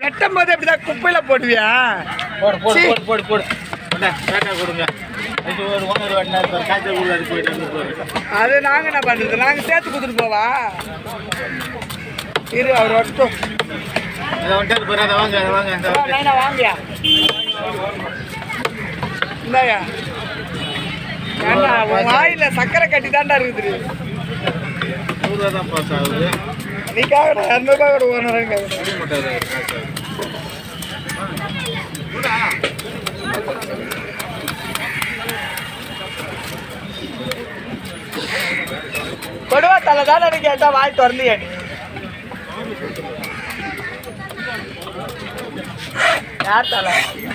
வெட்டும் போது எப்படிதான் குப்பையில போடுவியா போடு போடு சீ. போடு போடு போடு கொண்டா, பேட்டா கொடுங்க இது ஒரு ஓனர் வாட்டினா இருப்பார் காய்ச்சல் உள்ள அது போயிட்டு வந்து போடு அது நாங்க என்ன பண்றது நாங்க சேர்த்து கொடுத்துட்டு போவா இரு அவர் வரட்டும் அதை வந்துட்டு போகிற அதை வாங்க அதை வாங்க அதை வாங்க நைனா வாங்கியா இந்தாயா ஏண்டா உன் வாயில சக்கரை கட்டி தாண்டா இருக்குது நூறுரூவா தான் பாஸ் ஆகுது நீ கேட்கணும் இரநூறுபா கூட ஓனரும் கேட்கணும் இது மட்டும் அது காசு ஆகுது கொடுவா தலை தானே கேட்டா வாய் திறந்தியா நீ யார் தலை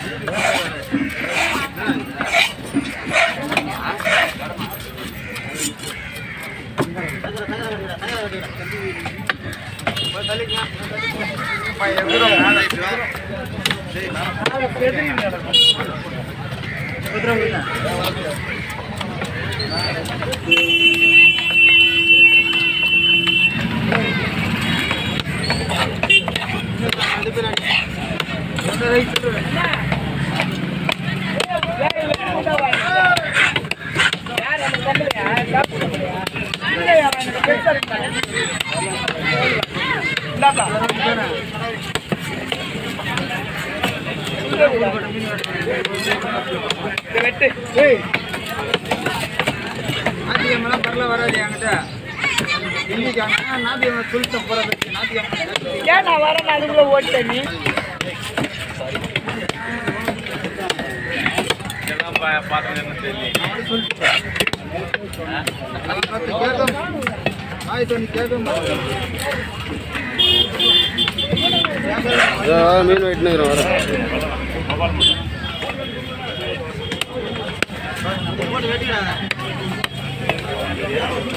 வெட்டு நாத்தியமெல்லாம் பரல வராது என்கிட்ட இன்னைக்கு ஆனால் நாத்தியம் சொல்லிட்டு போகிறது நாத்தியம் ஏன் நான் வரேன் அதுக்குள்ள ஓட்டேன் நீ எல்லாம் பார்த்தது தெரியல கேட்கும் ஆயிரத்தி ஒன்று கேட்கும் மீன் வெட்டினுக்கிறோம் வர போட்டு வெட்டிக்கிறாங்க